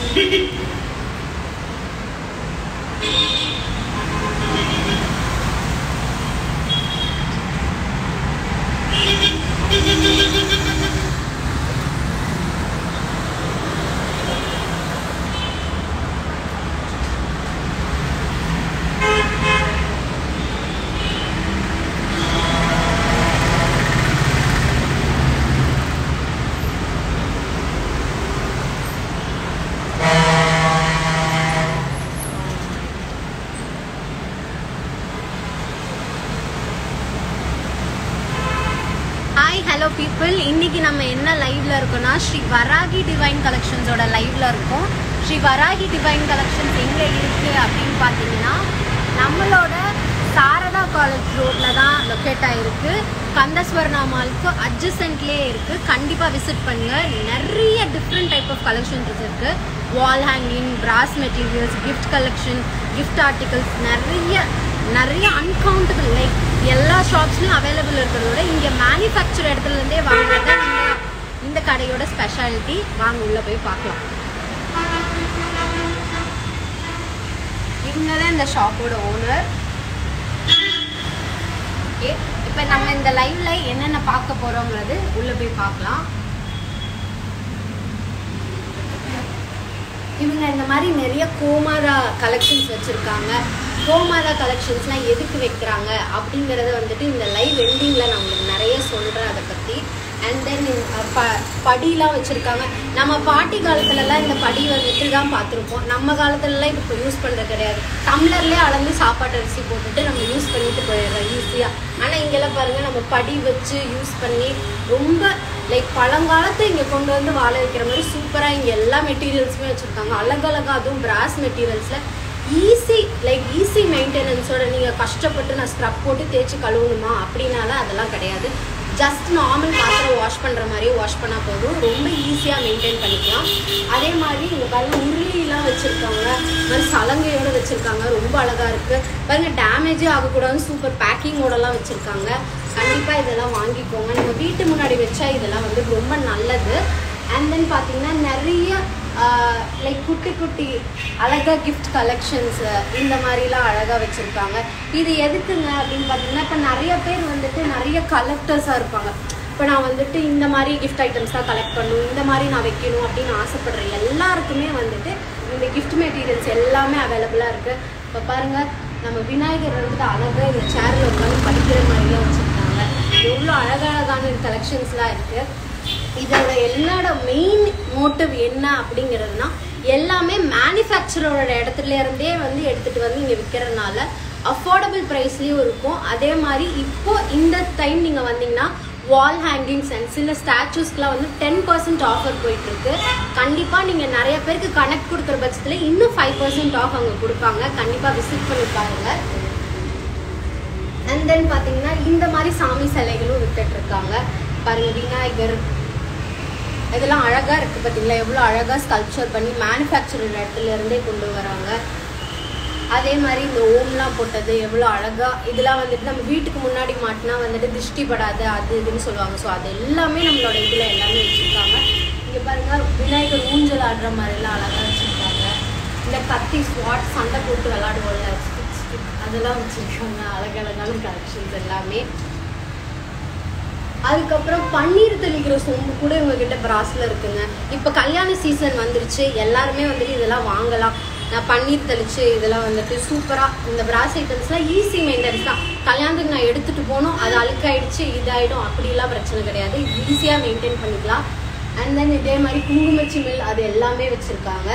Hi hello people இன்னைக்கு நம்ம என்ன லைவ்ல இருக்கோம்னா ஸ்ரீ வராகி டிவைன் கலெக்ஷன்ஸோட லைவ்ல இருக்கோம் ஸ்ரீ வராகி டிவைன் கலெக்ஷன்ஸ் எங்க இருக்கு அப்படின்னு பார்த்தீங்கன்னா நம்மளோட சாரதா காலேஜ் ரோட்ல தான் லொக்கேட் ஆயிருக்கு கந்தஸ்வர்ணா மாலுக்கு அட்ஜசன்ட்லேயே இருக்கு கண்டிப்பா விசிட் பண்ணுங்க நிறைய டிஃப்ரெண்ட் டைப் ஆஃப் கலெக்ஷன்ஸ் இருக்கு wall hanging brass materials gift collection gift articles நிறைய நிறைய அன்கவுண்டபிள் லைக் எல்லா ஷாப்ஸ்லையும் அவைலபிள் இருக்கிறத விட இங்கே மேனுஃபேக்சர் இடத்துல இருந்தே வாங்குறது தான் இந்த- இந்த கடையோட ஸ்பெஷாலிட்டி வாங்க உள்ள போய் பார்க்கலாம் இவங்க தான் இந்த ஷாப்போட ஓனர் ஓகே இப்போ நம்ம இந்த லைவ்ல என்னென்ன பார்க்க போறோங்கிறது உள்ள போய் பார்க்கலாம் இவங்க இந்த மாதிரி நிறைய கோமாதா கலெக்ஷன்ஸ் வச்சுருக்காங்க கோமாதா கலெக்ஷன்ஸ்லாம் எதுக்கு வைக்கிறாங்க அப்படிங்கிறத வந்துட்டு இந்த லைவ் எண்டிங்கில் நான் உங்களுக்கு நிறைய சொல்கிறேன் அதை பற்றி அண்ட் தென் ப படிலாம் வச்சுருக்காங்க நம்ம பாட்டி காலத்துலலாம் இந்த படி வந்துட்டு தான் பார்த்துருப்போம் நம்ம காலத்துலலாம் இப்போ யூஸ் பண்ணுறது கிடையாது டம்ளர்லேயே அளந்து சாப்பாட்டு அரிசி போட்டுட்டு நம்ம யூஸ் பண்ணிட்டு போயிடுறோம் ஈஸியாக ஆனால் இங்கெல்லாம் பாருங்கள் நம்ம படி வச்சு யூஸ் பண்ணி ரொம்ப லைக் பழங்காலத்தை இங்கே கொண்டு வந்து வாழ வைக்கிற மாதிரி சூப்பராக இங்கே எல்லா மெட்டீரியல்ஸுமே வச்சுருக்காங்க அழகழகா அதுவும் பிராஸ் மெட்டீரியல்ஸில் ஈஸி லைக் ஈஸி மெயின்டெனன்ஸோட நீங்கள் கஷ்டப்பட்டு நான் ஸ்க்ரப் போட்டு தேய்ச்சி கழுவணுமா அப்படின்னாலாம் அதெல்லாம் கிடையாது ஜஸ்ட் நார்மல் பாத்திரம் வாஷ் பண்ணுற மாதிரியே வாஷ் பண்ணால் போதும் ரொம்ப ஈஸியாக மெயின்டைன் பண்ணிக்கலாம் அதே மாதிரி இங்கே பாருங்க உருளிலாம் வச்சுருக்காங்க மாதிரி சலங்கையோட வச்சுருக்காங்க ரொம்ப அழகாக இருக்குது பாருங்க டேமேஜே ஆகக்கூடாதுன்னு சூப்பர் பேக்கிங்கோடலாம் வச்சுருக்காங்க கண்டிப்பாக இதெல்லாம் வாங்கிக்கோங்க நம்ம வீட்டு முன்னாடி வச்சா இதெல்லாம் வந்து ரொம்ப நல்லது அண்ட் தென் பார்த்தீங்கன்னா நிறைய லைக் குட்டி குட்டி அழகா கிஃப்ட் கலெக்ஷன்ஸ் இந்த மாதிரிலாம் அழகாக வச்சுருக்காங்க இது எதுக்குங்க அப்படின்னு பார்த்தீங்கன்னா இப்போ நிறைய பேர் வந்துட்டு நிறைய கலெக்டர்ஸாக இருப்பாங்க இப்போ நான் வந்துட்டு இந்த மாதிரி கிஃப்ட் ஐட்டம்ஸ் தான் கலெக்ட் பண்ணணும் இந்த மாதிரி நான் வைக்கணும் அப்படின்னு ஆசைப்படுற எல்லாருக்குமே வந்துட்டு இந்த கிஃப்ட் மெட்டீரியல்ஸ் எல்லாமே அவைலபிளாக இருக்குது இப்போ பாருங்கள் நம்ம விநாயகர் வந்துட்டு அழகாக இந்த சேரில் உட்காந்து படிக்கிற மாதிரிலாம் வச்சுருக்காங்க எவ்வளோ அழகழகான கலெக்ஷன்ஸ்லாம் இருக்குது இதோட என்னோட மெயின் மோட்டிவ் என்ன அப்படிங்கிறதுனா எல்லாமே மேனுஃபேக்சரோட இடத்துல இருந்தே வந்து எடுத்துட்டு வந்து இங்கே விற்கிறதுனால அஃபோர்டபுள் ப்ரைஸ்லேயும் இருக்கும் அதே மாதிரி இப்போ இந்த டைம் நீங்கள் வந்தீங்கன்னா வால் ஹேங்கிங்ஸ் அண்ட் சில ஸ்டாச்சூஸ்க்குலாம் வந்து டென் பர்சன்ட் ஆஃபர் போயிட்டு இருக்கு கண்டிப்பாக நீங்கள் நிறைய பேருக்கு கனெக்ட் கொடுக்குற பட்சத்தில் இன்னும் ஃபைவ் பர்சன்ட் ஆஃப் அவங்க கொடுப்பாங்க கண்டிப்பாக விசிட் பண்ணி பாருங்க அண்ட் தென் பார்த்தீங்கன்னா இந்த மாதிரி சாமி சிலைகளும் வித்துட்டு இருக்காங்க பாருங்க விநாயகர் இதெல்லாம் அழகா இருக்கு பாத்தீங்களா எவ்வளவு அழகா ஸ்கல்ப்சர் பண்ணி மேனுஃபேக்சர் இடத்துல இருந்தே கொண்டு வராங்க அதே மாதிரி இந்த ஓம்லாம் போட்டது எவ்வளோ அழகா இதெல்லாம் வந்துட்டு நம்ம வீட்டுக்கு முன்னாடி மாட்டினா வந்துட்டு திருஷ்டி படாது அது இதுன்னு சொல்லுவாங்க ஸோ அது எல்லாமே நம்மளோட இதில் எல்லாமே வச்சுருக்காங்க இங்கே பாருங்க விநாயகர் ஊஞ்சல் ஆடுற மாதிரிலாம் அழகா வச்சுருக்காங்க இந்த கத்தி ஸ்வாட் சண்டை போட்டு விளாடுவோம்ல stick, stick, அதெல்லாம் வச்சுருக்காங்க அழகழகான கலெக்ஷன்ஸ் எல்லாமே அதுக்கப்புறம் பன்னீர் தெளிக்கிற சொம்பு கூட இவங்ககிட்ட பிராஸ்ல இருக்குங்க இப்போ கல்யாண சீசன் வந்துருச்சு எல்லாருமே வந்துட்டு இதெல்லாம் வாங்கலாம் நான் பன்னீர் தெளிச்சு இதெல்லாம் வந்துட்டு சூப்பராக இந்த பிராஸ் ஐட்டம்ஸ்லாம் ஈஸி மெயின்டெனன்ஸ் தான் கல்யாணத்துக்கு நான் எடுத்துட்டு போனோம் அது அழுக்காயிடுச்சு இதாயிடும் அப்படிலாம் பிரச்சனை கிடையாது ஈஸியாக மெயின்டைன் பண்ணிக்கலாம் அண்ட் தென் இதே மாதிரி குங்குமச்சிமில் அது எல்லாமே வச்சுருக்காங்க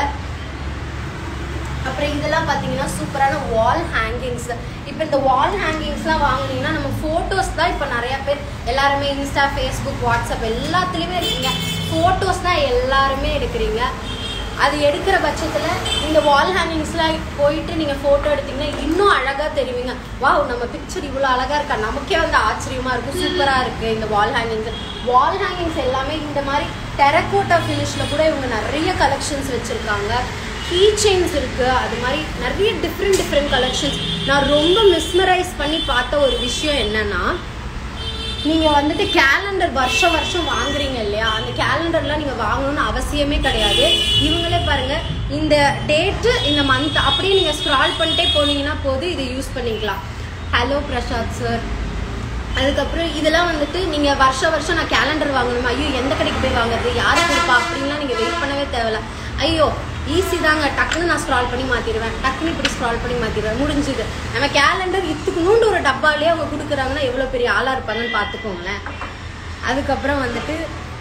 அப்புறம் இதெல்லாம் பார்த்தீங்கன்னா சூப்பரான வால் ஹேங்கிங்ஸ் இப்போ இந்த வால் ஹேங்கிங்ஸ்லாம் வாங்குனீங்கன்னா நம்ம ஃபோட்டோஸ் தான் இப்போ நிறைய பேர் எல்லாருமே இன்ஸ்டா ஃபேஸ்புக் வாட்ஸ்அப் எல்லாத்துலேயுமே இருக்கீங்க ஃபோட்டோஸ் தான் எல்லாருமே எடுக்கிறீங்க அது எடுக்கிற பட்சத்தில் இந்த வால் ஹேங்கிங்ஸ்லாம் போயிட்டு நீங்கள் ஃபோட்டோ எடுத்தீங்கன்னா இன்னும் அழகாக தெரிவிங்க வாவ் நம்ம பிக்சர் இவ்வளோ அழகாக இருக்கா நமக்கே வந்து ஆச்சரியமாக இருக்கும் சூப்பராக இருக்குது இந்த வால் ஹேங்கிங்ஸ் வால் ஹேங்கிங்ஸ் எல்லாமே இந்த மாதிரி டெரக்கோட்டா ஃபினிஷில் கூட இவங்க நிறைய கலெக்ஷன்ஸ் வச்சுருக்காங்க கீ செயின்ஸ் இருக்கு அது மாதிரி நிறைய டிஃப்ரெண்ட் டிஃப்ரெண்ட் கலெக்ஷன்ஸ் நான் ரொம்ப மிஸ்மரைஸ் பண்ணி பார்த்த ஒரு விஷயம் என்னன்னா நீங்க வந்துட்டு கேலண்டர் வருஷம் வருஷம் வாங்குறீங்க இல்லையா அந்த கேலண்டர்லாம் நீங்க வாங்கணும்னு அவசியமே கிடையாது இவங்களே பாருங்க இந்த டேட்டு இந்த மந்த் அப்படியே நீங்கள் ஸ்க்ரால் பண்ணிட்டே போனீங்கன்னா போதும் இதை யூஸ் பண்ணிக்கலாம் ஹலோ பிரசாத் சார் அதுக்கப்புறம் இதெல்லாம் வந்துட்டு நீங்கள் வருஷ வருஷம் நான் கேலண்டர் வாங்கணுமா ஐயோ எந்த கடைக்கு போய் வாங்குறது யார் கொடுப்பா அப்படின்லாம் நீங்கள் வெயிட் பண்ணவே தேவையில்ல ஐயோ ஈஸி தாங்க டக்குன்னு நான் ஸ்க்ரால் பண்ணி மாற்றிடுவேன் டக்குன்னு இப்படி ஸ்க்ரால் பண்ணி மாற்றிடுவேன் முடிஞ்சுது நம்ம கேலண்டர் இத்துக்குணுண்டு ஒரு டப்பாலே அவங்க கொடுக்குறாங்கன்னா எவ்வளோ பெரிய ஆளாக இருப்பாங்கன்னு பார்த்துக்கோங்களேன் அதுக்கப்புறம் வந்துட்டு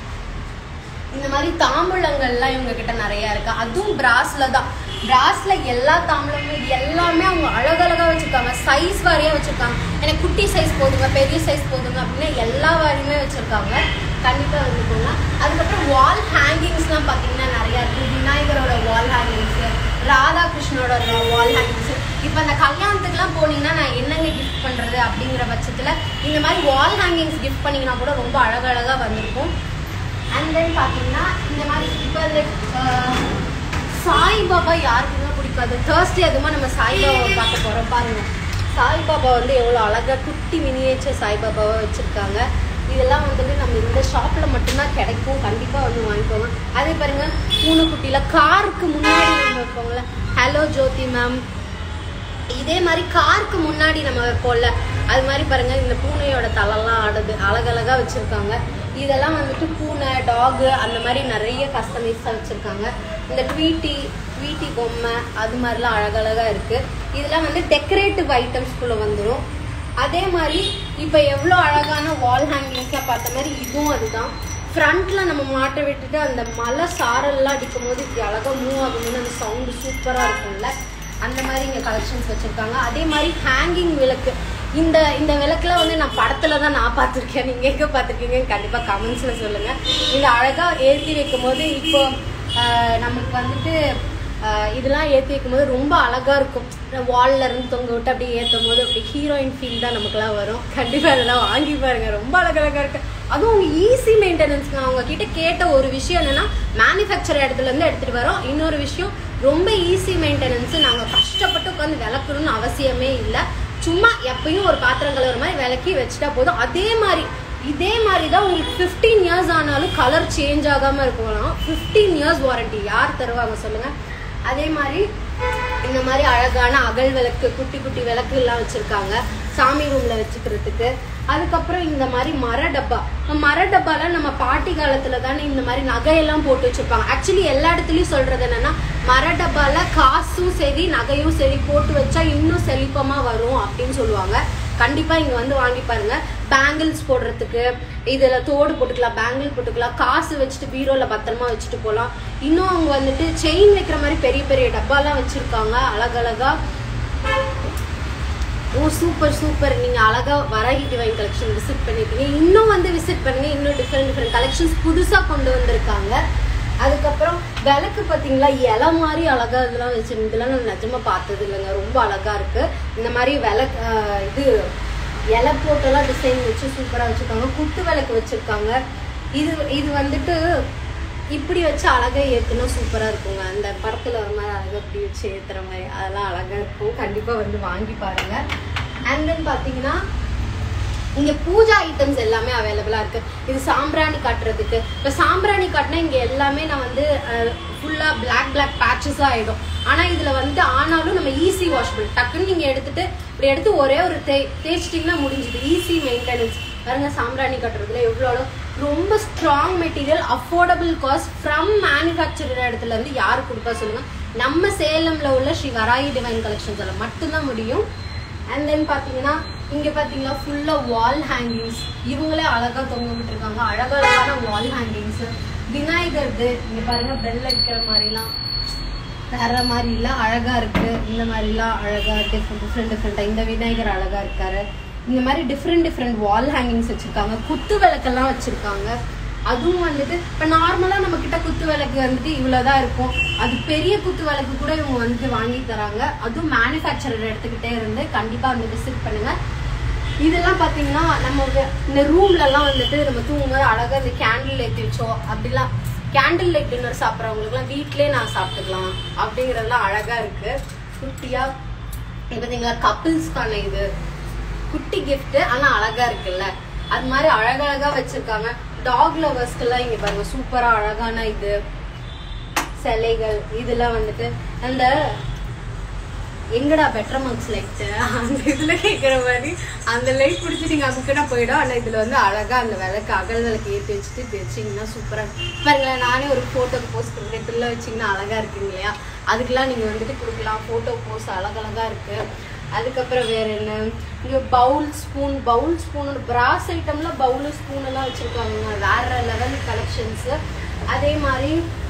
இந்த மாதிரி தாம்பூலங்கள்லாம் இவங்க கிட்ட நிறைய இருக்கு அதுவும் பிராஸ்ல தான் பிராஸ்ல எல்லா தாம்பூலமும் எல்லாமே அவங்க அழகழகா வச்சிருக்காங்க சைஸ் வாரியா வச்சிருக்காங்க எனக்கு குட்டி சைஸ் போதுங்க பெரிய சைஸ் போதுங்க அப்படின்னு எல்லா வாரியுமே வச்சிருக்காங்க கண்டிப்பா வந்துக்கோங்க அதுக்கப்புறம் வால் ஹேங்கிங்ஸ்லாம் பார்த்தீங்கன்னா நிறைய இருக்கு விநாயகரோட வால் ஹேங்கிங்ஸ் ராதாகிருஷ்ணனோட வால் ஹேங்கிங்ஸ் இப்போ அந்த கல்யாணத்துக்குலாம் போனீங்கன்னா நான் என்னங்க கிஃப்ட் பண்றது அப்படிங்கிற பட்சத்துல இந்த மாதிரி வால் ஹேங்கிங்ஸ் கிஃப்ட் பண்ணீங்கன்னா கூட ரொம்ப அழகழகா வந்திருக்கும் அண்ட் தென் பார்த்தீங்கன்னா இந்த மாதிரி இப்போ இந்த அஹ், சாய்பாபா யாருக்குமே பிடிக்காது தேர்ஸ்டே அதுமா நம்ம சாய்பாபாவை பார்க்க போகிறோம் பாருங்க சாய்பாபா வந்து எவ்வளோ அழகாக குட்டி மினியேச்சர் சாய்பாபாவை வச்சுருக்காங்க இதெல்லாம் வந்துட்டு நம்ம இந்த ஷாப்பில் மட்டும்தான் கிடைக்கும் கண்டிப்பாக வந்து வாங்கிக்கோங்க அதே பாருங்க பூனைக்குட்டியில் காருக்கு முன்னாடி நம்ம வைப்போங்களே ஹலோ ஜோதி மேம் இதே மாதிரி காருக்கு முன்னாடி நம்ம வைப்போம்ல அது மாதிரி பாருங்க இந்த பூனையோட தலைலாம் ஆடுது அழகழகா வச்சிருக்காங்க இதெல்லாம் வந்துட்டு பூனை டாகு அந்த மாதிரி நிறைய கஸ்டமைஸாக வச்சிருக்காங்க இந்த ட்வீட்டி ட்வீட்டி பொம்மை அது மாதிரிலாம் அழகழகா இருக்கு இதெல்லாம் வந்து டெக்கரேட்டிவ் ஐட்டம்ஸ்குள்ள வந்துடும் அதே மாதிரி இப்போ எவ்வளோ அழகான வால் ஹேங்கிங்ஸ்லாம் பார்த்த மாதிரி இதுவும் அதுதான் ஃப்ரண்ட்ல நம்ம மாட்ட விட்டுட்டு அந்த மலை சாரல்லாம் அடிக்கும் போது இப்படி அழகா மூவ் ஆகும்போது அந்த சவுண்டு சூப்பரா இருக்கும்ல அந்த மாதிரி இங்க கலெக்ஷன்ஸ் வச்சிருக்காங்க அதே மாதிரி ஹேங்கிங் விளக்கு இந்த இந்த விளக்குல வந்து நான் படத்துல தான் நான் பார்த்துருக்கேன் நீங்க எங்க பார்த்துருக்கீங்கன்னு கண்டிப்பா கமெண்ட்ஸ்ல சொல்லுங்க இந்த அழகா ஏற்றி வைக்கும் போது இப்போ ஆஹ், நமக்கு வந்துட்டு ஆஹ், இதெல்லாம் ஏற்றி வைக்கும்போது ரொம்ப அழகா இருக்கும் வால்ல இருந்து தொங்க விட்டு அப்படியே ஏற்றும் போது அப்படி ஹீரோயின் ஃபீல் தான் நமக்குலாம் வரும் கண்டிப்பா அதெல்லாம் வாங்கி பாருங்க ரொம்ப அழகழகா இருக்கு அதுவும் அவங்க ஈஸி மெயின்டெனன்ஸ்ங்க அவங்க கிட்ட கேட்ட ஒரு விஷயம் என்னன்னா மேனுஃபேக்சர் இடத்துல இருந்து எடுத்துட்டு வரோம் இன்னொரு விஷயம் ரொம்ப ஈஸி மெயின்டெனன்ஸ் நாங்க கஷ்டப்பட்டு உட்காந்து விளக்கணும்னு அவசியமே இல்லை சும்மா எப்பயும் ஒரு பாத்திரம் கலர் மாதிரி விளக்கி வச்சுட்டா போதும் அதே மாதிரி இதே மாதிரி தான் உங்களுக்கு ஃபிஃப்டீன் இயர்ஸ் ஆனாலும் கலர் சேஞ்ச் ஆகாம இருக்கலாம் ஃபிஃப்டீன் இயர்ஸ் வாரண்டி யார் தருவாங்க சொல்லுங்க அதே மாதிரி இந்த மாதிரி அழகான அகல் விளக்கு குட்டி குட்டி விளக்கு எல்லாம் வச்சிருக்காங்க சாமி ரூம்ல வச்சுக்கிறதுக்கு அதுக்கப்புறம் இந்த மாதிரி மர டப்பா இப்ப மர டப்பால நம்ம பாட்டி காலத்துல தானே இந்த மாதிரி நகையெல்லாம் போட்டு வச்சிருப்பாங்க ஆக்சுவலி எல்லா இடத்துலயும் சொல்றது என்னன்னா மர டப்பால காசும் சரி நகையும் சரி போட்டு வச்சா இன்னும் செழிப்பமா வரும் அப்படின்னு சொல்லுவாங்க கண்டிப்பா இங்க வந்து வாங்கி பாருங்க பேங்கிள்ஸ் போடுறதுக்கு இதுல தோடு போட்டுக்கலாம் பேங்கிள் போட்டுக்கலாம் காசு வச்சுட்டு பீரோல பத்திரமா வச்சுட்டு போலாம் இன்னும் அவங்க வந்துட்டு செயின் வைக்கிற மாதிரி பெரிய பெரிய டப்பாலாம் வச்சிருக்காங்க அழகழகா ஓ சூப்பர் சூப்பர் நீங்க அழகா வராகி டிவைன் கலெக்ஷன் விசிட் பண்ணிருக்கீங்க இன்னும் வந்து விசிட் பண்ணுங்க இன்னும் டிஃப்ரெண்ட் டிஃப்ரெண்ட் கலெக்ஷன்ஸ் புதுசா கொண்டு வந்திருக்காங்க அதுக்கப்புறம் விளக்கு பாத்தீங்களா இலை மாதிரி அழகா இதெல்லாம் வச்சிருந்து இதெல்லாம் நான் நிஜமா பார்த்தது இல்லைங்க ரொம்ப அழகா இருக்கு இந்த மாதிரி விளக்கு ஆஹ், இது இலை போட்டெல்லாம் டிசைன் வச்சு சூப்பரா வச்சிருக்காங்க குத்து விளக்கு வச்சிருக்காங்க இது இது வந்துட்டு இப்படி வச்சு அழகா ஏத்துனா சூப்பரா இருக்குங்க அந்த படத்துல ஒரு மாதிரி அழகா இப்படி வச்சு ஏத்துற மாதிரி அதெல்லாம் அழகா இருக்கும் கண்டிப்பா வந்து வாங்கி பாருங்க அண்ட் தென் பாத்தீங்கன்னா இங்க பூஜா ஐட்டம்ஸ் எல்லாமே அவைலபிளா இருக்கு இது சாம்பிராணி காட்டுறதுக்கு இப்ப சாம்பிராணி காட்டினா இங்க எல்லாமே நான் வந்து ஃபுல்லா பிளாக் பிளாக் பேச்சஸா ஆயிடும் ஆனா இதுல வந்துட்டு ஆனாலும் நம்ம ஈஸி வாஷபிள் டக்குன்னு நீங்க எடுத்துட்டு இப்படி எடுத்து ஒரே ஒரு தே தேய்ச்சிட்டிங்கன்னா முடிஞ்சுது ஈஸி மெயின்டெனன்ஸ் பாருங்க சாம்பிராணி கட்டுறதுல எவ்வளோ அளவு ரொம்ப strong material affordable cost from manufacturer இடத்துல இருந்து யாரு கொடுப்பா சொல்லுங்க நம்ம சேலம்ல உள்ள ஸ்ரீ வராயி டிவைன் கலெக்ஷன்ஸ்ல மட்டும்தான் முடியும் அண்ட் தென் பாத்தீங்கன்னா இங்க பாத்தீங்கன்னா ஃபுல்லா வால் ஹேங்கிங்ஸ் இவங்களே அழகா தொங்க விட்டுருக்காங்க அழகழகான வால் ஹேங்கிங்ஸ் விநாயகர்து இங்க பாருங்க பெல் அடிக்கிற மாதிரிலாம் வேற மாதிரிலாம் அழகா இருக்கு இந்த மாதிரிலாம் அழகா டிஃப்ரெண்ட் டிஃப்ரெண்ட் டிஃப்ரெண்டா இந்த விநாயகர் அழகா இருக்காரு இந்த மாதிரி டிஃப்ரெண்ட் டிஃப்ரெண்ட் வால் ஹேங்கிங்ஸ் வச்சிருக்காங்க குத்து விளக்கெல்லாம் வச்சிருக்காங்க அதுவும் வந்துட்டு இப்போ நார்மலாக நம்ம கிட்ட குத்து விளக்கு வந்துட்டு இவ்வளோதான் இருக்கும் அது பெரிய குத்து விளக்கு கூட இவங்க வந்துட்டு வாங்கி தராங்க அதுவும் மேனுஃபேக்சரர் எடுத்துக்கிட்டே இருந்து கண்டிப்பாக வந்து விசிட் பண்ணுங்க இதெல்லாம் பார்த்தீங்கன்னா நம்ம வே- இந்த ரூம்லலாம் வந்துட்டு நம்ம தூங்கும்போது அழகாக இந்த கேண்டில் ஏற்றி வச்சோம் அப்படிலாம் கேண்டில் லைட் டின்னர் சாப்பிட்றவங்களுக்குலாம் வீட்டிலே நான் சாப்பிட்டுக்கலாம் அப்படிங்கிறதெல்லாம் அழகாக இருக்கு குட்டியாக இப்போ பார்த்தீங்களா கப்பிள்ஸ்க்கான இது குட்டி gift ஆனா அழகா இருக்குல்ல அது மாதிரி அழகழகா வச்சிருக்காங்க டாக் லவர்ஸ்க்கெல்லாம் இங்க பாருங்க சூப்பரா அழகான இது சிலைகள் இதெல்லாம் வந்துட்டு அந்த எங்கடா பெட்ரமார்க்ஸ் லைட் அந்த இதுல கேக்குற மாதிரி அந்த லைட் பிடிச்சி நீங்க அமுக்கினா போயிடும் ஆனா இதுல வந்து அழகா அந்த விளக்கு அகல் விளக்கு ஏற்றி வச்சுட்டு இப்படி வச்சீங்கன்னா சூப்பரா இருக்கும். பாருங்களேன் நானே ஒரு போட்டோக்கு போஸ்ட் கொடுக்குறேன் இப்படிலாம் வச்சீங்கன்னா அழகா இருக்குங்க இல்லையா அதுக்கெல்லாம் நீங்க வந்துட்டு கொடுக்கலாம் போட்டோ போஸ் அழகழகா இருக்கு அதுக்கப்புறம் வேற என்ன இங்க bowl spoon bowl spoon brass ஐட்டம்ல பவுல் ஸ்பூன் எல்லாம் வச்சிருக்காங்க வேற லெவல் கலெக்ஷன்ஸ் அதே மாதிரி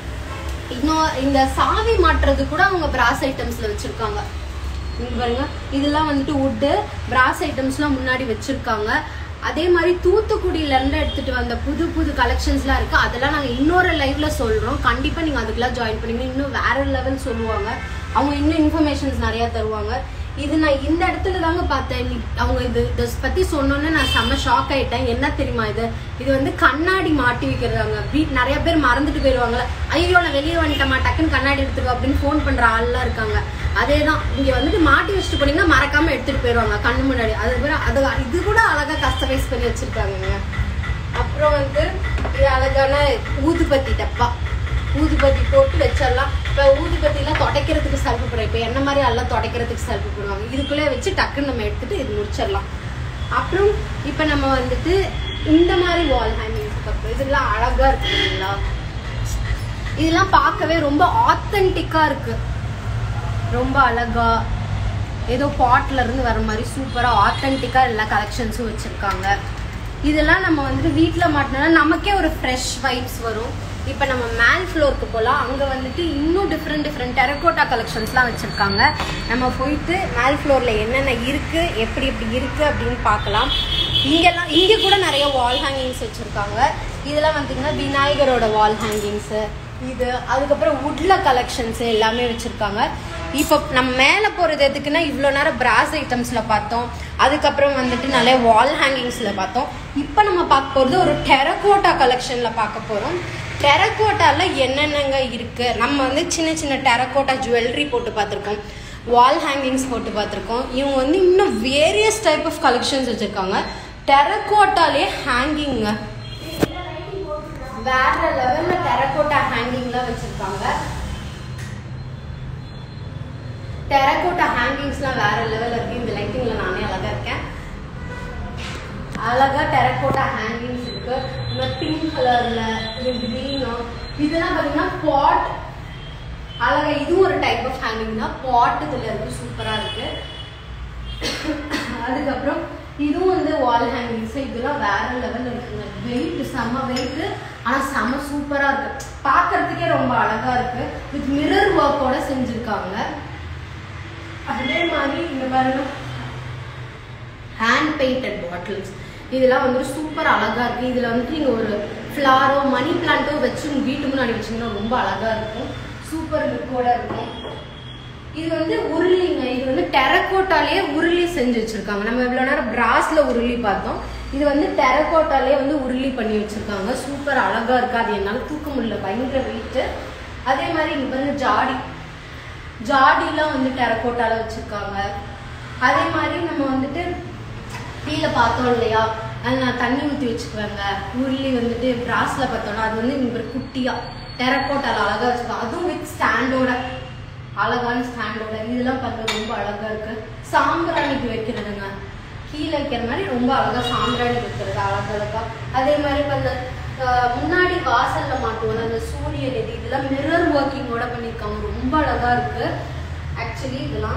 இன்னும் இந்த சாவி மாட்டுறது கூட அவங்க பிராஸ் ஐட்டம்ஸ்ல வச்சிருக்காங்க இங்க பாருங்க இதெல்லாம் வந்துட்டு வுட்டு பிராஸ் ஐட்டம்ஸ்லாம் முன்னாடி வச்சிருக்காங்க அதே மாதிரி தூத்துக்குடியில இருந்து எடுத்துட்டு வந்த புது புது கலெக்ஷன்ஸ்லாம் இருக்கு அதெல்லாம் நாங்க இன்னொரு லைவ்ல சொல்றோம் கண்டிப்பா நீங்க அதுக்கெல்லாம் ஜாயின் பண்ணுங்க இன்னும் வேற லெவல் சொல்லுவாங்க அவங்க இன்னும் இன்ஃபர்மேஷன்ஸ் நிறைய தருவாங்க இது நான் இந்த இடத்துல தாங்க பார்த்தேன் நீ- அவங்க இது இதை பத்தி சொன்னோன்னே நான் செம்ம ஷாக் ஆயிட்டேன் என்ன தெரியுமா இது இது வந்து கண்ணாடி மாட்டி வைக்கிறாங்க வீட் நிறைய பேர் மறந்துட்டு போயிடுவாங்கல்ல ஐயோ நான் வெளியே வந்துட்டேமா டக்குன்னு கண்ணாடி எடுத்துக்கோ அப்படின்னு ஃபோன் பண்ற ஆள்லாம் இருக்காங்க அதே தான் இங்க வந்துட்டு மாட்டி வச்சுட்டு போனீங்கன்னா மறக்காம எடுத்துட்டு போயிடுவாங்க கண்ணு முன்னாடி அது பேர் அது இது கூட அழகா கஸ்டமைஸ் பண்ணி வச்சிருக்காங்க அப்புறம் வந்து இது அழகான ஊதுபத்தி டப்பா ஊதுபத்தி போட்டு வச்சிடலாம் இப்போ ஊதுபத்திலாம் துடைக்கிறதுக்கு செல்ஃபு போடுறோம் இப்போ என்ன மாதிரி எல்லாம் துடைக்கிறதுக்கு செல்ஃபு போடுவாங்க இதுக்குள்ளே வச்சு டக்குன்னு நம்ம எடுத்துட்டு இது முடிச்சிடலாம் அப்புறம் இப்போ நம்ம வந்துட்டு இந்த மாதிரி வால் ஹேங்கிங்ஸ் பார்க்குறோம் இதெல்லாம் அழகா இருக்கு இல்லைங்களா இதெல்லாம் பார்க்கவே ரொம்ப ஆத்தென்டிக்கா இருக்கு ரொம்ப அழகா ஏதோ பாட்ல இருந்து வர மாதிரி சூப்பரா ஆத்தென்டிக்கா எல்லா கலெக்ஷன்ஸும் வச்சிருக்காங்க இதெல்லாம் நம்ம வந்துட்டு வீட்டில் மாட்டினா நமக்கே ஒரு ஃப்ரெஷ் வைப்ஸ் வரும் இப்போ நம்ம மேல் ஃப்ளோருக்கு போகலாம் அங்கே வந்துட்டு இன்னும் டிஃப்ரெண்ட் டிஃப்ரெண்ட் டெரக்கோட்டா கலெக்ஷன்ஸ்லாம் வச்சுருக்காங்க நம்ம போயிட்டு மேல் ஃப்ளோரில் என்னென்ன இருக்குது எப்படி எப்படி இருக்குது அப்படின்னு பார்க்கலாம் இங்கெல்லாம் இங்கே கூட நிறைய வால் ஹேங்கிங்ஸ் வச்சுருக்காங்க இதெல்லாம் பார்த்தீங்கன்னா விநாயகரோட வால் ஹேங்கிங்ஸு இது அதுக்கப்புறம் உட்ல கலெக்ஷன்ஸ் எல்லாமே வச்சிருக்காங்க இப்போ நம்ம மேலே போகிறது எதுக்குன்னா இவ்வளோ நேரம் பிராஸ் ஐட்டம்ஸில் பார்த்தோம் அதுக்கப்புறம் வந்துட்டு நிறைய வால் ஹேங்கிங்ஸில் பார்த்தோம் இப்போ நம்ம பார்க்க போகிறது ஒரு டெரகோட்டா கலெக்ஷனில் பார்க்க போகிறோம் டெரகோட்டாவில் என்னென்னங்க இருக்குது நம்ம வந்து சின்ன சின்ன டெரகோட்டா ஜுவல்லரி போட்டு பார்த்துருக்கோம் வால் ஹேங்கிங்ஸ் போட்டு பார்த்துருக்கோம் இவங்க வந்து இன்னும் வேரியஸ் டைப் ஆஃப் கலெக்ஷன்ஸ் வச்சுருக்காங்க டெரகோட்டாலே ஹேங்கிங்க வேற லெவல்ல டெரகோட்டா ஹேங்கிங்லாம் வச்சிருக்காங்க டெரகோட்டா ஹேங்கிங்ஸ்லாம் வேற லெவல்ல இருக்கு இந்த லைட்டிங்ல நானே அழகா இருக்கேன் அழகா டெரகோட்டா ஹேங்கிங்ஸ் இருக்கு இந்த பிங்க் கலர்ல இது கிரீனும் இதெல்லாம் பாத்தீங்கன்னா பாட் அழகா இதுவும் ஒரு டைப் ஆஃப் ஹேங்கிங் தான் பாட் இதுல இருக்கு சூப்பரா இருக்கு அதுக்கப்புறம் இதுவும் வந்து வால் ஹேங்கிங்ஸ் இதெல்லாம் வேற லெவல்ல இருக்குங்க வெயிட் செம்ம வெயிட் ஆனா செம்ம சூப்பரா இருக்கு பார்க்கிறதுக்கே ரொம்ப அழகா இருக்கு வித் மிரர் ஒர்க்கோட செஞ்சிருக்காங்க அதே மாதிரி இந்த பாருங்க ஹேண்ட் பெயிண்டட் பாட்டில்ஸ் இதெல்லாம் வந்து சூப்பர் அழகா இருக்கு இதுல வந்துட்டு நீங்க ஒரு ஃப்ளாரோ மணி பிளான்ட்டோ வச்சு உங்க வீட்டு முன்னாடி வச்சீங்கன்னா ரொம்ப அழகா இருக்கும் சூப்பர் லுக்கோட இருக்கும் இது வந்து உருளிங்க இது வந்து டெரக்கோட்டாலே உருளி செஞ்சு வச்சிருக்காங்க நம்ம இவ்வளவு நேரம் பிராஸ்ல உருளி பார்த்தோம் இது வந்து டெரக்கோட்டாலே வந்து உருளி பண்ணி வச்சிருக்காங்க சூப்பர் அழகா இருக்கு அது என்னால தூக்க முடியல பயங்கர வெயிட் அதே மாதிரி இங்க பாருங்க ஜாடி ஜாடிலாம் வந்து டெரக்கோட்டால வச்சிருக்காங்க அதே மாதிரி நம்ம வந்துட்டு கீழே பார்த்தோம் இல்லையா அது நான் தண்ணி ஊற்றி வச்சுக்குவேங்க உருளி வந்துட்டு பிராஸ்ல பார்த்தோம்னா அது வந்து இங்க ஒரு குட்டியா டெரக்கோட்டால அழகா வச்சிருக்காங்க அதுவும் வித் ஸ்டாண்டோட அழகான ஸ்டாண்டோட இதெல்லாம் பார்க்க ரொம்ப அழகா இருக்கு சாம்பிராணிக்கு வைக்கிறதுங்க கீழே வைக்கிற மாதிரி ரொம்ப அழகா சாம்பிராணி வைக்கிறது அழகழகா அதே மாதிரி இப்போ அந்த அஹ், முன்னாடி வாசல்ல மாட்டுவோம் அந்த சூரியன் இது இதெல்லாம் மிரர் ஒர்க்கிங்கோட பண்ணியிருக்காங்க ரொம்ப அழகா இருக்கு ஆக்சுவலி இதெல்லாம்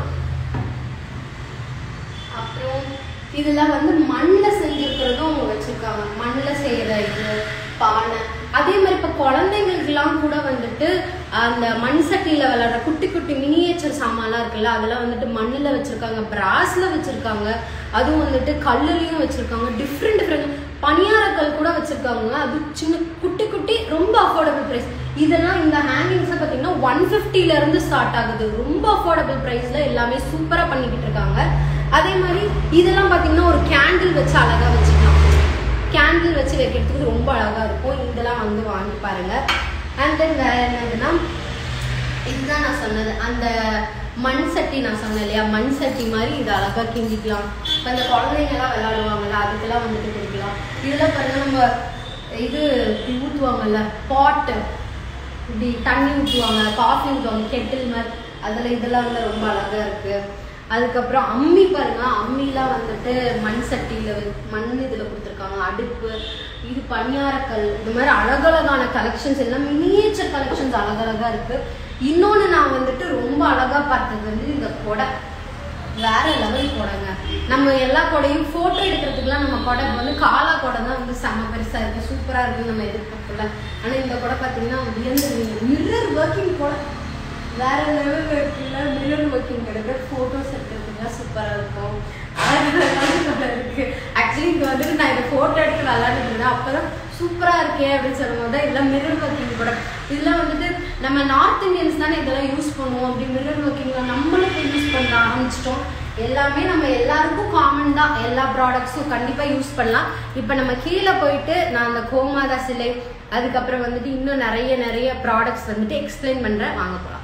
அப்புறம் இதெல்லாம் வந்து மண்ணில் செஞ்சிருக்கிறதும் அவங்க வச்சிருக்காங்க மண்ணில் செய்யற இது பானை அதே மாதிரி இப்போ குழந்தைங்களுக்குலாம் கூட வந்துட்டு அந்த மண் சட்டியில் விளையாடுற குட்டி குட்டி மினியேச்சர் சாமான்லாம் இருக்குல்ல அதெல்லாம் வந்துட்டு மண்ணில் வச்சிருக்காங்க பிராஸ்ல வச்சிருக்காங்க அதுவும் வந்துட்டு கல்லுலையும் வச்சிருக்காங்க டிஃப்ரெண்ட் டிஃப்ரெண்ட் பணியாரக்கல் கூட வச்சிருக்காங்க அது சின்ன குட்டி குட்டி ரொம்ப அஃபோர்டபுள் ப்ரைஸ் இதெல்லாம் இந்த ஹேங்கிங்ஸை பார்த்தீங்கன்னா ஒன் ஃபிஃப்டில இருந்து ஸ்டார்ட் ஆகுது ரொம்ப அஃபோர்டபுள் ப்ரைஸ்ல எல்லாமே சூப்பராக பண்ணிக்கிட்டு இருக்காங்க அதே மாதிரி இதெல்லாம் பார்த்தீங்கன்னா ஒரு கேண்டில் வச்சு அழகா வச்சுக்கலாம் கேண்டில் வச்சு வைக்கிறதுக்கு ரொம்ப அழகா இருக்கும் இதெல்லாம் வந்து வாங்கி பாருங்க அண்ட் தென் வேற என்னதுன்னா இதுதான் நான் சொன்னது அந்த மண் சட்டி நான் சொன்னேன் இல்லையா மண் சட்டி மாதிரி இது அழகா கிண்டிக்கலாம் இப்போ இந்த குழந்தைங்கலாம் விளையாடுவாங்கல்ல அதுக்கெல்லாம் வந்துட்டு கொடுக்கலாம் இதெல்லாம் பாருங்க நம்ம இது இப்படி ஊற்றுவாங்கல்ல பாட்டு இப்படி தண்ணி ஊற்றுவாங்க காஃபி ஊற்றுவாங்க கெட்டில் மாதிரி அதில் இதெல்லாம் வந்து ரொம்ப அழகா இருக்கு அதுக்கப்புறம் அம்மி பாருங்க அம்மிலாம் வந்துட்டு மண் சட்டியில வ- மண் இதில் கொடுத்துருக்காங்க அடுப்பு இது பணியாரக்கல் இது மாதிரி அழகழகான கலெக்ஷன்ஸ் எல்லாம் மினியேச்சர் கலெக்ஷன்ஸ் அழகழகா இருக்கு இன்னொன்று நான் வந்துட்டு ரொம்ப அழகா பார்த்தது வந்து இந்த கொடை வேற லெவல் கொடைங்க நம்ம எல்லா கொடையும் போட்டோ எடுக்கிறதுக்குலாம் நம்ம கொடை இப்ப வந்து காலா கொடை தான் வந்து செம்ம பெருசா இருக்கு சூப்பரா இருக்குன்னு நம்ம எதிர்பார்க்கல ஆனா இந்த கொடை பார்த்தீங்கன்னா வியந்துருவீங்க மிரர் ஒர்க்கிங் கொடை வேற லெவல் இருக்குல்ல மிரர் ஒர்க்கிங் கிடையாது போட்டோஸ் எடுக்கிறதுக்குலாம் சூப்பரா இருக்கும் அழகான கொடை இருக்கு ஆக்சுவலி இங்க வந்துட்டு நான் இந்த போட்டோ எடுத்து விளையாடிட்டு இருந்தேன் அப்பதான் சூப்பரா இருக்கே அப்படின்னு சொல்லும்போது தான் இதெல்லாம் மிரர் ஒர்க்கிங் கூட இதெல்லாம் வந்துட்டு நம்ம நார்த் இந்தியன்ஸ் தானே இதெல்லாம் யூஸ் பண்ணுவோம் அப்படி மிரர் ஒர்க்கிங்ல நம்மளும் இப்போ யூஸ் பண்ண ஆரம்பிச்சிட்டோம் எல்லாமே நம்ம எல்லாருக்கும் காமன் தான் எல்லா ப்ராடக்ட்ஸும் கண்டிப்பா யூஸ் பண்ணலாம் இப்போ நம்ம கீழே போயிட்டு நான் அந்த கோமாதா சிலை அதுக்கப்புறம் வந்துட்டு இன்னும் நிறைய நிறைய ப்ராடக்ட்ஸ் வந்துட்டு எக்ஸ்பிளைன் பண்றேன் வாங்க போலாம்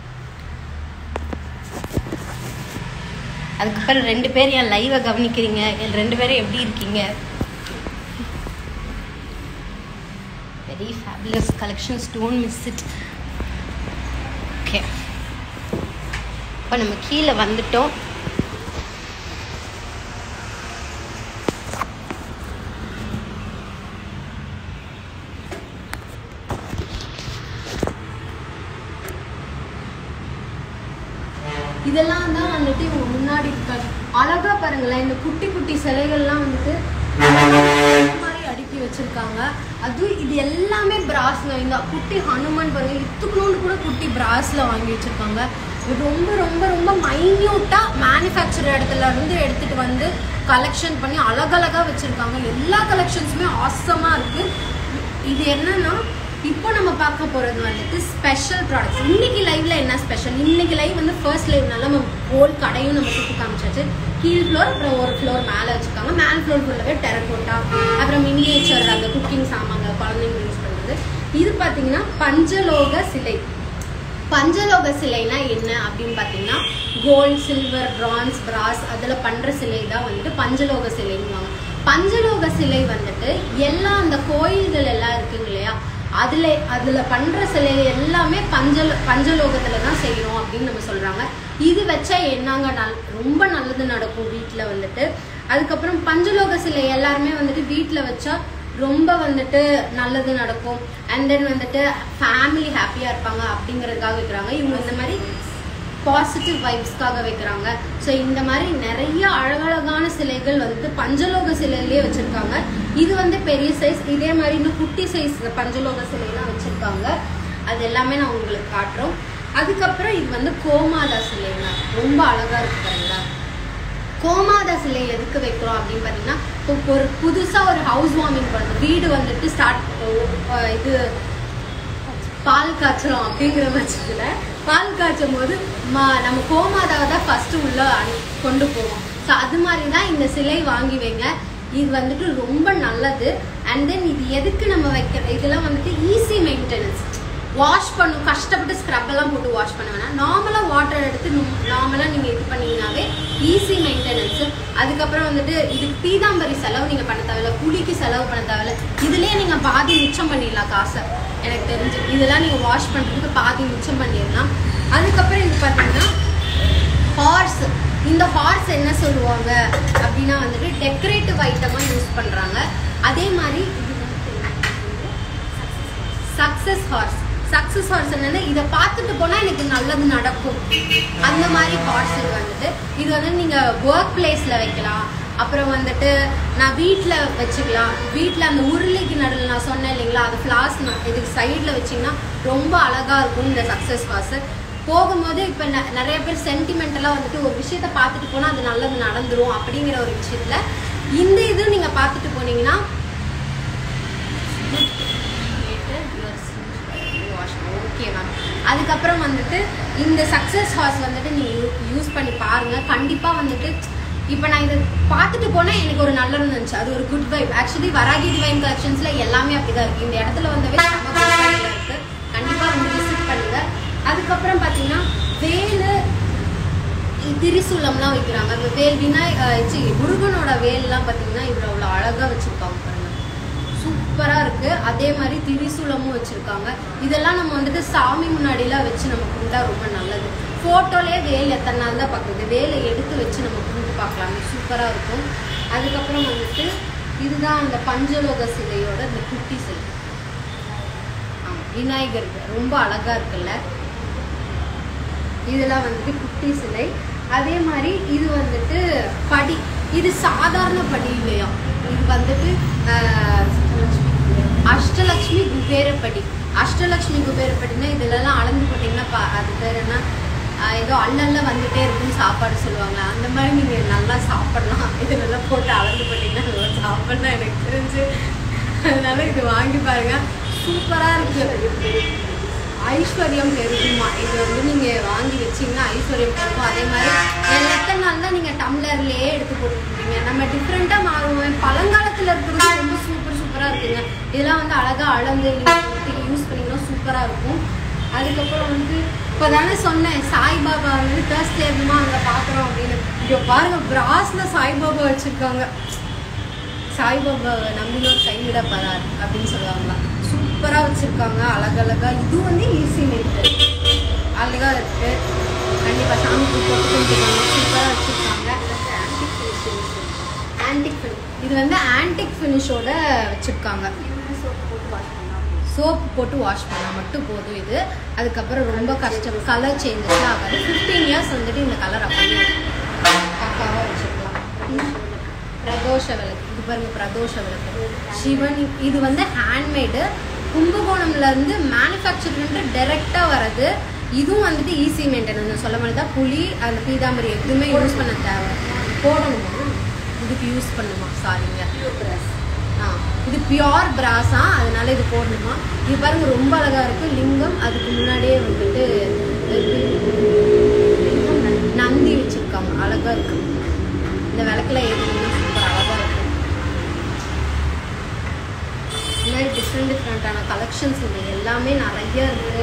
அதுக்கப்புறம் ரெண்டு பேர் என் லைவை கவனிக்கிறீங்க என் ரெண்டு பேரும் எப்படி இருக்கீங்க very fabulous collections don't miss it okay இப்போ நம்ம கீழே வந்துட்டோம் இதெல்லாம் தான் வந்துட்டு இவங்க முன்னாடி இருக்காங்க அழகா பாருங்களேன் இந்த குட்டி குட்டி சிலைகள்லாம் வந்துட்டு இந்த மாதிரி அடுக்கி வச்சிருக்காங்க அதுவும் இது எல்லாமே பிராஸ்ங்க இந்த குட்டி ஹனுமான் பாருங்க இத்துக்குள்ளோண்டு கூட குட்டி பிராஸ்ல வாங்கி வச்சிருக்காங்க இது ரொம்ப ரொம்ப ரொம்ப மைன்யூட்டா மேனுஃபேக்சர் இடத்துல இருந்து எடுத்துட்டு வந்து கலெக்ஷன் பண்ணி அழகழகா வச்சிருக்காங்க எல்லா கலெக்ஷன்ஸுமே ஆசமா இருக்கு இது என்னன்னா இப்போ நம்ம பார்க்க போறது வந்துட்டு ஸ்பெஷல் ப்ராடக்ட்ஸ் இன்னைக்கு லைவ்ல என்ன ஸ்பெஷல் இன்னைக்கு லைவ் வந்து ஃபர்ஸ்ட் லைவ்னால நம்ம ஹோல் கடையும் நம்ம சுற்றி காமிச்சாச்சு கீழ் ஃப்ளோர் அப்புறம் ஒரு ஃப்ளோர் மேலே வச்சுருக்காங்க மேல் ஃப்ளோர் ஃபுல்லாகவே டெரக்கோட்டா அப்புறம் மினியேச்சர் அந்த குக்கிங் சாமாங்க குழந்தைங்க யூஸ் பண்ணுறது இது பார்த்தீங்கன்னா பஞ்சலோக சிலை பஞ்சலோக சிலைனா என்ன அப்படின்னு பார்த்தீங்கன்னா கோல்ட் சில்வர் பிரான்ஸ் பிராஸ் அதில் பண்ணுற சிலை தான் வந்துட்டு பஞ்சலோக சிலைங்குவாங்க பஞ்சலோக சிலை வந்துட்டு எல்லா அந்த கோயில்கள் எல்லாம் இருக்குங்க இல்லையா அதுல அதுல பண்ற சிலை எல்லாமே பஞ்சல பஞ்சலோகத்துல தான் செய்யறோம் அப்படின்னு நம்ம சொல்றாங்க இது வச்சா என்னங்க நல் ரொம்ப நல்லது நடக்கும் வீட்ல வந்துட்டு அதுக்கப்புறம் பஞ்சலோக சிலை எல்லாருமே வந்துட்டு வீட்ல வச்சா ரொம்ப வந்துட்டு நல்லது நடக்கும் அண்ட் தென் வந்துட்டு ஃபேமிலி ஹாப்பியா இருப்பாங்க அப்படிங்கறதுக்காக வைக்கிறாங்க இவங்க இந்த மாதிரி பாசிட்டிவ் வைப்ஸ்க்காக வைக்கிறாங்க ஸோ இந்த மாதிரி நிறைய அழகழகான சிலைகள் வந்துட்டு பஞ்சலோக சிலையிலேயே வச்சிருக்காங்க இது வந்து பெரிய சைஸ் இதே மாதிரி இன்னும் குட்டி சைஸ் பஞ்சலோக சிலையெல்லாம் வச்சிருக்காங்க அது எல்லாமே நான் உங்களுக்கு காட்டுறோம் அதுக்கப்புறம் இது வந்து கோமாதா சிலைங்க ரொம்ப அழகா இருக்கு பாருங்களா கோமாதா சிலை எதுக்கு வைக்கிறோம் அப்படின்னு பார்த்தீங்கன்னா இப்போ ஒரு புதுசாக ஒரு ஹவுஸ் வார்மிங் பண்ணுறோம் வீடு வந்துட்டு ஸ்டார்ட் இது பால் காய்ச்சறோம் அப்படிங்கிற பட்சத்துல பால் காய்ச்சும் போது ம- நம்ம கோமாதாவை தான் ஃபர்ஸ்ட் உள்ள அனு- கொண்டு போவோம் ஸோ அது மாதிரி தான் இந்த சிலை வாங்கி வைங்க இது வந்துட்டு ரொம்ப நல்லது அண்ட் தென் இது எதுக்கு நம்ம வைக்கிற இதெல்லாம் வந்துட்டு ஈஸி மெயின்டெனன்ஸ் வாஷ் பண்ணும் கஷ்டப்பட்டு ஸ்க்ரப் எல்லாம் போட்டு வாஷ் பண்ண வேணாம் நார்மலாக வாட்டர் எடுத்து நார்மலாக நீங்கள் இது பண்ணீங்கன்னாவே ஈஸி மெயின்டெனன்ஸ் அதுக்கப்புறம் வந்துட்டு இதுக்கு பீதாம்பரி செலவு நீங்கள் பண்ண தேவையில்ல புளிக்கு செலவு பண்ண தேவையில்ல இதுலேயே நீங்கள் பாதி மிச்சம் பண்ணிடலாம் காசை எனக்கு தெரிஞ்சு இதெல்லாம் நீங்கள் வாஷ் பண்ணுறதுக்கு பாதி மிச்சம் பண்ணிடலாம் அதுக்கப்புறம் இது பார்த்தீங்கன்னா ஹார்ஸ் இந்த ஹார்ஸ் என்ன சொல்லுவாங்க அப்படின்னா வந்துட்டு டெக்கரேட்டிவ் ஐட்டமாக யூஸ் பண்ணுறாங்க அதே மாதிரி சக்சஸ் ஹார்ஸ் சக்சஸ் ஹார்ஸ் என்னன்னா இதை பார்த்துட்டு போனால் எனக்கு நல்லது நடக்கும் அந்த மாதிரி ஹார்ஸ் இது வந்துட்டு இது வந்து நீங்கள் ஒர்க் பிளேஸில் வைக்கலாம் அப்புறம் வந்துட்டு நான் வீட்டில் வச்சுக்கலாம் வீட்டில் அந்த உருளைக்கு நடுவில் நான் சொன்னேன் இல்லைங்களா அது ஃப்ளாஸ் இதுக்கு சைடில் வச்சிங்கன்னா ரொம்ப அழகாக இருக்கும் இந்த சக்ஸஸ் ஹார்ஸ் போகும்போது இப்போ நிறைய பேர் சென்டிமெண்டலாக வந்துட்டு ஒரு விஷயத்த பார்த்துட்டு போனால் அது நல்லது நடந்துரும் அப்படிங்கிற ஒரு விஷயத்தில் இந்த இது நீங்கள் பார்த்துட்டு போனீங்கன்னா ஓகே மேம் அதுக்கப்புறம் வந்துட்டு இந்த சக்ஸஸ் ஹார்ஸ் வந்துட்டு நீ யூஸ் பண்ணி பாருங்க கண்டிப்பாக வந்துட்டு இப்போ நான் இதை பார்த்துட்டு போனால் எனக்கு ஒரு நல்லது இருந்துச்சு அது ஒரு good vibe actually Varahi divine கலெக்ஷன்ஸில் எல்லாமே அப்படிதான் இருக்கு இந்த இடத்துல வந்தவே செம்ம good vibe ல இருக்கு கண்டிப்பாக வந்து விசிட் பண்ணுங்க அதுக்கப்புறம் பார்த்தீங்கன்னா வேலு திரிசூலம்லாம் வைக்கிறாங்க அந்த வேல் விநாய் அஹ் சி, முருகனோட வேல்லாம் பார்த்தீங்கன்னா இவ்வளோ அவ்வளோ அழகாக வச்சுருக்காங்க பாருங்க சூப்பராக இருக்கு அதே மாதிரி திரிசூலமும் வச்சிருக்காங்க இதெல்லாம் நம்ம வந்துட்டு சாமி முன்னாடிலாம் வச்சு நம்ம கும்பிட்டா ரொம்ப நல்லது ஃபோட்டோலேயே வேல் எத்தனை நாள் தான் பார்க்குறது வேலை எடுத்து வச்சு நம்ம கும்பிட்டு பார்க்கலாம் சூப்பராக இருக்கும் அதுக்கப்புறம் வந்துட்டு இதுதான் அந்த பஞ்சலோக சிலையோட இந்த குட்டி சிலை ஆமா, விநாயகர் ரொம்ப அழகா இருக்குல்ல இதெல்லாம் வந்துட்டு குட்டி சிலை அதே மாதிரி இது வந்துட்டு படி இது சாதாரண படி இல்லையா இது வந்துட்டு ஆஹ், அஷ்டலக்ஷ்மி குபேரப்படி அஷ்டலக்ஷ்மி குபேரப்படினா இதுலலாம் அளந்து போட்டிங்கன்னா பா- அது பேர் என்ன ஆஹ், ஏதோ அல்லல்ல வந்துட்டே இருக்குன்னு சாப்பாடு சொல்லுவாங்க அந்த மாதிரி நீங்கள் நல்லா சாப்பிடலாம் இதுலலாம் போட்டு அளந்து போட்டிங்கன்னா நல்லா சாப்பிடலாம் எனக்கு தெரிஞ்சு அதனால இது வாங்கி பாருங்க சூப்பராக இருக்கு ஐஸ்வர்யம் பெருகுமா இது வந்து நீங்கள் வாங்கி வச்சீங்கன்னா ஐஸ்வர்யம் பெருகும் அதே மாதிரி எல்லாம் எத்தனை நாள் தான் நீங்கள் டம்ளர்லேயே எடுத்து போட்டுருப்பீங்க நம்ம டிஃப்ரெண்ட்டாக மாறுவோம் பழங்காலத்தில் இருக்கிறது ரொம்ப சூப்பர் சூப்பராக இருக்குங்க இதெல்லாம் வந்து அழகாக அளந்து நீங்கள் யூஸ் பண்ணிங்கன்னா சூப்பராக இருக்கும் அதுக்கப்புறம் வந்து இப்போ தானே சொன்னேன் சாய்பாபா வந்து தேர்ஸ்டே இருக்குமா அங்கே பார்க்குறோம் அப்படின்னு இங்கே பாருங்க பிராஸில் சாய்பாபா வச்சுருக்காங்க சாய்பாபாவை நம்பினோர் கைவிட பரார் அப்படின்னு சொல்லுவாங்களா சூப்பராக வச்சுருக்காங்க அழகழகா இது வந்து ஈஸி மெத்தட் அழகாக இருக்கு கண்டிப்பாக சாமி போட்டு செஞ்சுருக்காங்க சூப்பராக வச்சுருக்காங்க ஆன்டிக் ஃபினிஷ் இது வந்து ஆன்டிக் ஃபினிஷோட வச்சுருக்காங்க சோப் போட்டு வாஷ் பண்ணால் மட்டும் போதும் இது அதுக்கப்புறம் ரொம்ப கஷ்டம் கலர் சேஞ்சஸ்லாம் ஆகாது ஃபிஃப்டீன் இயர்ஸ் வந்துட்டு இந்த கலர் அப்படியே பக்காவாக வச்சுக்கலாம் பிரதோஷ விளக்கு இது பாருங்க பிரதோஷ விளக்கு சிவன் இது வந்து ஹேண்ட்மேடு கும்பகோணம்ல இருந்து மேனுஃபேக்சர்லேருந்து டைரெக்டாக வர்றது இதுவும் வந்துட்டு ஈஸி மெயின்டெனன்ஸ் சொல்ல மாதிரி தான் புளி அந்த பீதாம்பரி எதுவுமே யூஸ் பண்ண தேவை போடணுமா இதுக்கு யூஸ் பண்ணுமா சாரிங்க ஆ இது பியோர் பிராஸா அதனால இது போடணுமா இது பாருங்க ரொம்ப அழகா இருக்கு லிங்கம் அதுக்கு முன்னாடியே வந்துட்டு நந்தி வச்சிருக்காங்க அழகா இருக்கு இந்த விளக்குல ஏறினா சூப்பர் அழகா இருக்கும் இந்த மாதிரி டிஃப்ரெண்ட் டிஃப்ரெண்ட்டான கலெக்ஷன்ஸ் இது எல்லாமே நிறைய இருக்கு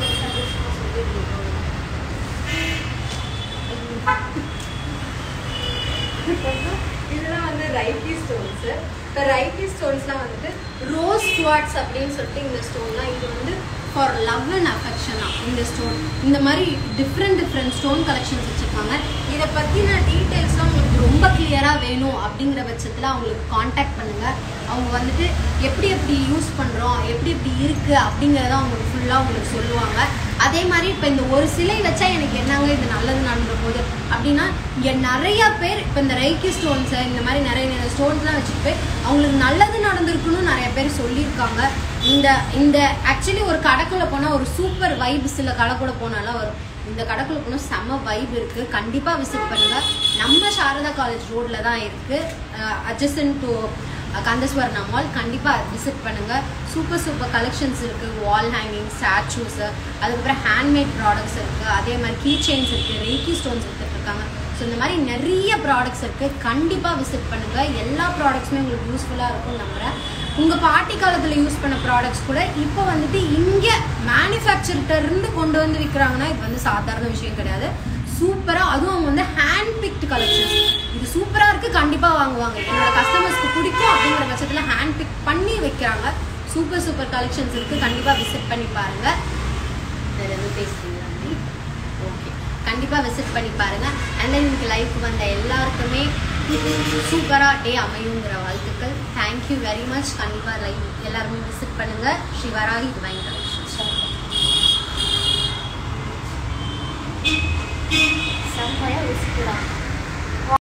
இதெல்லாம் வந்து ரைக்கி ஸ்டோன்ஸ் இந்த ரைக்கி ஸ்டோன்ஸ்லாம் வந்துட்டு ரோஸ் குவாட்ஸ் அப்படின்னு சொல்லிட்டு இந்த ஸ்டோன்லாம் இது வந்து ஃபார் லவ் அண்ட் அஃபெக்ஷனா இந்த ஸ்டோன் இந்த மாதிரி டிஃப்ரெண்ட் டிஃப்ரெண்ட் ஸ்டோன் கலெக்ஷன்ஸ் வச்சுருக்காங்க இதை பற்றின டீட்டெயில்ஸ்லாம் உங்களுக்கு ரொம்ப கிளியராக வேணும் அப்படிங்கிற பட்சத்தில் அவங்களுக்கு காண்டாக்ட் பண்ணுங்கள் அவங்க வந்துட்டு எப்படி எப்படி யூஸ் பண்ணுறோம் எப்படி எப்படி இருக்குது அப்படிங்கிறத அவங்க ஃபுல்லாக உங்களுக்கு சொல்லுவாங்க அதே மாதிரி இப்போ இந்த ஒரு சிலை வச்சா எனக்கு என்னங்க இது நல்லது நடந்த போது அப்படின்னா இங்கே நிறைய பேர் இப்போ இந்த ரைக்கி ஸ்டோன்ஸை இந்த மாதிரி நிறைய ஸ்டோன்ஸ்லாம் வச்சுட்டு போய் அவங்களுக்கு நல்லது நடந்திருக்குன்னு நிறைய பேர் சொல்லியிருக்காங்க இந்த இந்த ஆக்சுவலி ஒரு கடைக்குள்ள போனால் ஒரு சூப்பர் வைப் சில கடைக்குள்ள போனாலாம் வரும் இந்த கடைக்குள்ள போனால் செம்ம வைப் இருக்குது கண்டிப்பாக விசிட் பண்ணுங்கள் நம்ம சாரதா காலேஜ் ரோட்டில் தான் இருக்குது அட்ஜசன் டு கந்தஸ்வர்ணா மால் கண்டிப்பாக விசிட் பண்ணுங்கள் சூப்பர் சூப்பர் கலெக்ஷன்ஸ் இருக்குது வால் ஹேங்கிங் ஸ்டாச்சூஸு அதுக்கப்புறம் ஹேண்ட்மேட் ப்ராடக்ட்ஸ் இருக்குது அதே மாதிரி கீ செயின்ஸ் இருக்குது ரேக்கி ஸ்டோன்ஸ் எடுத்துகிட்ருக்காங்க ஸோ இந்த மாதிரி நிறைய ப்ராடக்ட்ஸ் இருக்குது கண்டிப்பாக விசிட் பண்ணுங்கள் எல்லா ப்ராடக்ட்ஸுமே உங்களுக்கு யூஸ்ஃபுல்லாக இருக்கும்னு நம்புகிறேன் உங்கள் பாட்டி காலத்தில் யூஸ் பண்ண ப்ராடக்ட்ஸ் கூட இப்போ வந்துட்டு இங்கே மேனுஃபேக்சர்கிட்ட இருந்து கொண்டு வந்து விற்கிறாங்கன்னா இது வந்து சாதாரண விஷயம் கிடையாது சூப்பராக அதுவும் அவங்க வந்து ஹேண்ட் பிக்ட் கலெக்ஷன்ஸ் இது சூப்பராக இருக்குது கண்டிப்பாக வாங்குவாங்க என்னோட கஸ்டமர்ஸ்க்கு பிடிக்கும் அப்படிங்கிற பட்சத்தில் ஹேண்ட் பிக் பண்ணி வைக்கிறாங்க சூப்பர் சூப்பர் கலெக்ஷன்ஸ் இருக்குது கண்டிப்பாக விசிட் பண்ணி பாருங்கள் இதில் எதுவும் பேசுறீங்களா ஓகே கண்டிப்பாக விசிட் பண்ணி பாருங்கள் அண்ட் தென் இன்னைக்கு லைஃப் வந்த எல்லாருக்குமே சூப்பராக டே அமையுங்கிற வாழ்த்துக்கள் தேங்க்யூ வெரி மச் கண்டிப்பாக லைவ் எல்லாருமே விசிட் பண்ணுங்கள் ஸ்ரீவராகி டிவைன் கலெக்ஷன்ஸ் செம்மையாக யூஸ்ஃபுல்லாக